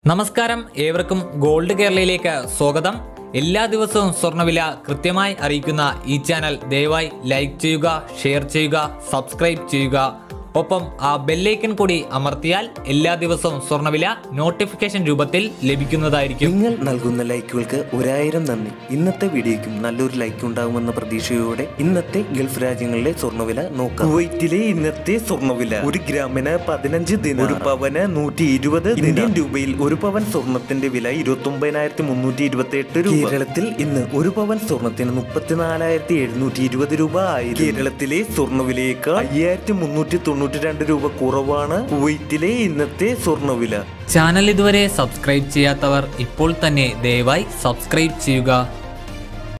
നമസ്കാരം ഏവർക്കും ഗോൾഡ് കേരളയിലേക്ക് സ്വാഗതം എല്ലാ ദിവസവും സ്വർണ്ണവില കൃത്യമായി അറിയിക്കുന്ന ഈ ചാനൽ ദയവായി ലൈക്ക് ചെയ്യുക ഷെയർ ചെയ്യുക സബ്സ്ക്രൈബ് ചെയ്യുക ഒപ്പം ആ ബെല്ലൈക്കൻ കൂടി അമർത്തിയാൽ എല്ലാ ദിവസവും സ്വർണ്ണവില നോട്ടിഫിക്കേഷൻ രൂപത്തിൽ ലഭിക്കുന്നതായിരിക്കും നിങ്ങൾ നൽകുന്ന ലൈക്കുകൾക്ക് ഒരായിരം നന്ദി ഇന്നത്തെ വീഡിയോയ്ക്കും നല്ലൊരു ലൈക്ക് ഉണ്ടാകുമെന്ന പ്രതീക്ഷയോടെ ഇന്നത്തെ ഗൾഫ് രാജ്യങ്ങളിലെ സ്വർണ്ണവില നോക്കാം കുവൈറ്റിലെ ഇന്നത്തെ സ്വർണ്ണവില ഒരു ഗ്രാമിന് പതിനഞ്ച് ദിന ഒരു പവന് നൂറ്റി ഇരുപത് ഇന്ത്യൻ രൂപയിൽ ഒരു പവൻ സ്വർണത്തിന്റെ വില ഇരുപത്തി ഒമ്പതിനായിരത്തി മുന്നൂറ്റി ഇരുപത്തി എട്ട് രൂപ കേരളത്തിൽ ഇന്ന് ഒരു പവൻ സ്വർണത്തിന് മുപ്പത്തിനാലായിരത്തി എഴുന്നൂറ്റി ഇരുപത് രൂപ ആയി കേരളത്തിലെ സ്വർണ്ണവിലയേക്കാൾ അയ്യായിരത്തി മുന്നൂറ്റി തൊണ്ണൂറ്റി രണ്ട് രൂപ കുറവാണ് കുവൈറ്റിലെ ഇന്നത്തെ സ്വർണ്ണവില ചാനൽ ഇതുവരെ സബ്സ്ക്രൈബ് ചെയ്യാത്തവർ ഇപ്പോൾ തന്നെ ദയവായി സബ്സ്ക്രൈബ് ചെയ്യുക